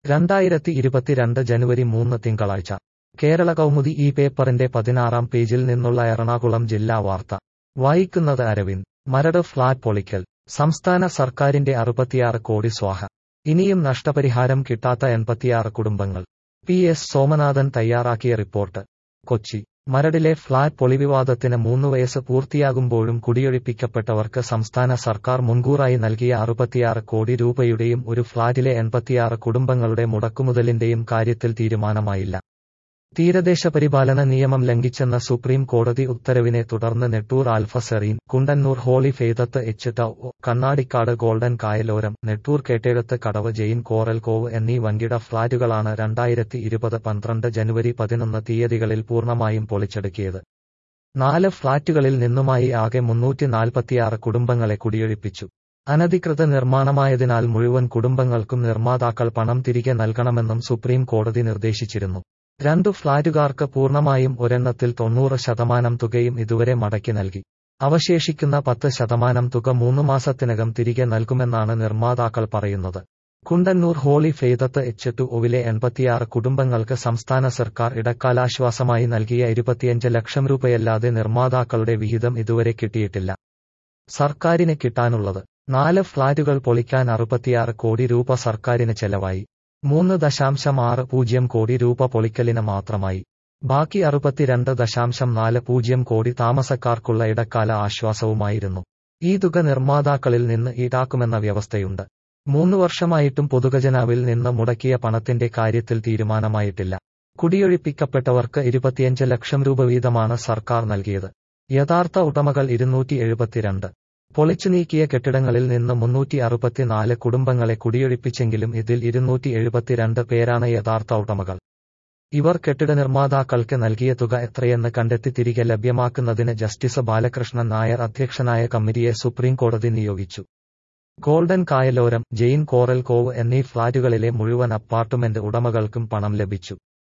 രണ്ടായിരത്തി ഇരുപത്തിരണ്ട് ജനുവരി മൂന്ന് തിങ്കളാഴ്ച കേരള കൗമുദി ഈ പേപ്പറിന്റെ പതിനാറാം പേജിൽ നിന്നുള്ള എറണാകുളം ജില്ലാ വാർത്ത വായിക്കുന്നത് അരവിന്ദ് മരട് ഫ്ളാറ്റ് പൊളിക്കൽ സംസ്ഥാന സർക്കാരിന്റെ അറുപത്തിയാറ് കോടി സ്വാഹ ഇനിയും നഷ്ടപരിഹാരം കിട്ടാത്ത എൺപത്തിയാറ് കുടുംബങ്ങൾ പി എസ് സോമനാഥൻ തയ്യാറാക്കിയ റിപ്പോർട്ട് കൊച്ചി മരടിലെ ഫ്ളാറ്റ് പൊളിവിവാദത്തിന് മൂന്ന് വയസ്സ് പൂർത്തിയാകുമ്പോഴും കുടിയൊഴിപ്പിക്കപ്പെട്ടവർക്ക് സംസ്ഥാന സർക്കാർ മുൻകൂറായി നൽകിയ അറുപത്തിയാറ് കോടി രൂപയുടെയും ഒരു ഫ്ളാറ്റിലെ എൺപത്തിയാറ് കുടുംബങ്ങളുടെ മുടക്കുമുതലിന്റെയും കാര്യത്തിൽ തീരുമാനമായില്ല തീരദേശ പരിപാലന നിയമം ലംഘിച്ചെന്ന സുപ്രീം കോടതി ഉത്തരവിനെ തുടർന്ന് Nettoor alpha serene Kundannoor holy faith H two Kannadikkad golden Kayaloram Nettoor കേട്ടെഴുത്ത് കടവ് ജെയിൻ കോറൽ കോവ് എന്നീ വൻകിട ഫ്ളാറ്റുകളാണ് രണ്ടായിരത്തി ഇരുപത് പന്ത്രണ്ട് ജനുവരി പതിനൊന്ന് തീയതികളിൽ പൂർണ്ണമായും പൊളിച്ചടുക്കിയത് നാല് ഫ്ളാറ്റുകളിൽ നിന്നുമായി ആകെ മുന്നൂറ്റി നാൽപ്പത്തിയാറ് കുടുംബങ്ങളെ കുടിയൊഴിപ്പിച്ചു അനധികൃത നിർമ്മാണമായതിനാൽ മുഴുവൻ കുടുംബങ്ങൾക്കും നിർമ്മാതാക്കൾ പണം തിരികെ നൽകണമെന്നും സുപ്രീം കോടതി നിർദ്ദേശിച്ചിരുന്നു രണ്ടു ഫ്ളാറ്റുകാർക്ക് പൂർണ്ണമായും ഒരെണ്ണത്തിൽ തൊണ്ണൂറ് ശതമാനം തുകയും ഇതുവരെ മടക്കി നൽകി അവശേഷിക്കുന്ന പത്ത് ശതമാനം തുക മൂന്ന് മാസത്തിനകം തിരികെ നൽകുമെന്നാണ് നിർമ്മാതാക്കൾ പറയുന്നത് Kundannoor holy faith H two ഒവിലെ എൺപത്തിയാറ് കുടുംബങ്ങൾക്ക് സംസ്ഥാന സർക്കാർ ഇടക്കാലാശ്വാസമായി നൽകിയ ഇരുപത്തിയഞ്ച് ലക്ഷം രൂപയല്ലാതെ നിർമ്മാതാക്കളുടെ വിഹിതം ഇതുവരെ കിട്ടിയിട്ടില്ല സർക്കാരിന് കിട്ടാനുള്ളത് നാല് ഫ്ളാറ്റുകൾ പൊളിക്കാൻ അറുപത്തിയാറ് കോടി രൂപ സർക്കാരിന് ചെലവായി മൂന്ന് ദശാംശം ആറ് പൂജ്യം കോടി രൂപ പൊളിക്കലിന് മാത്രമായി ബാക്കി അറുപത്തിരണ്ട് ദശാംശം നാല് പൂജ്യം കോടി താമസക്കാർക്കുള്ള ഇടക്കാല ആശ്വാസവുമായിരുന്നു ഈ തുക നിർമ്മാതാക്കളിൽ നിന്ന് ഈടാക്കുമെന്ന വ്യവസ്ഥയുണ്ട് മൂന്ന് വർഷമായിട്ടും പൊതുഖജനാവിൽ നിന്ന് മുടക്കിയ പണത്തിന്റെ കാര്യത്തിൽ തീരുമാനമായിട്ടില്ല കുടിയൊഴിപ്പിക്കപ്പെട്ടവർക്ക് ഇരുപത്തിയഞ്ച് ലക്ഷം രൂപ വീതമാണ് സർക്കാർ നൽകിയത് യഥാർത്ഥ ഉടമകൾ ഇരുന്നൂറ്റി എഴുപത്തിരണ്ട് പൊളിച്ചു നീക്കിയ കെട്ടിടങ്ങളിൽ നിന്ന് മുന്നൂറ്റി അറുപത്തിനാല് കുടുംബങ്ങളെ കുടിയൊഴിപ്പിച്ചെങ്കിലും ഇതിൽ ഇരുന്നൂറ്റി എഴുപത്തിരണ്ട് പേരാണ് യഥാർത്ഥ ഉടമകൾ ഇവർ കെട്ടിട നിർമ്മാതാക്കൾക്ക് നൽകിയ തുക എത്രയെന്ന് കണ്ടെത്തി തിരികെ ലഭ്യമാക്കുന്നതിന് ജസ്റ്റിസ് ബാലകൃഷ്ണൻ നായർ അധ്യക്ഷനായ കമ്മിറ്റിയെ സുപ്രീം കോടതി നിയോഗിച്ചു golden Kayaloram Jain coral cove എന്നീ ഫ്ളാറ്റുകളിലെ മുഴുവൻ അപ്പാർട്ട്മെന്റ് ഉടമകൾക്കും പണം ലഭിച്ചു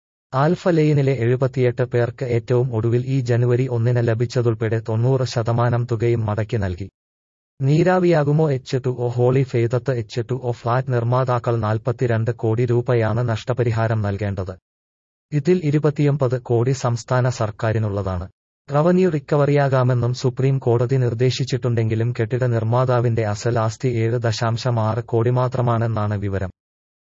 ആൽഫ ലെയിനിലെ എഴുപത്തിയെട്ട് പേർക്ക് ഏറ്റവും ഒടുവിൽ ഈ ജനുവരി ഒന്നിന് ലഭിച്ചതുൾപ്പെടെ തൊണ്ണൂറ് ശതമാനം തുകയും മടക്കി നൽകി നീരാവിയാകുമോ H two O holy faith H two O flat നിർമ്മാതാക്കൾ നാൽപ്പത്തിരണ്ട് കോടി രൂപയാണ് നഷ്ടപരിഹാരം നൽകേണ്ടത് ഇതിൽ ഇരുപത്തിയൊമ്പത് കോടി സംസ്ഥാന സർക്കാരിനുള്ളതാണ് റവന്യൂ റിക്കവറിയാകാമെന്നും സുപ്രീം കോടതി നിർദ്ദേശിച്ചിട്ടുണ്ടെങ്കിലും കെട്ടിട നിർമ്മാതാവിന്റെ അസൽ ആസ്തി ഏഴ് ദശാംശം ആറ് കോടി മാത്രമാണെന്നാണ് വിവരം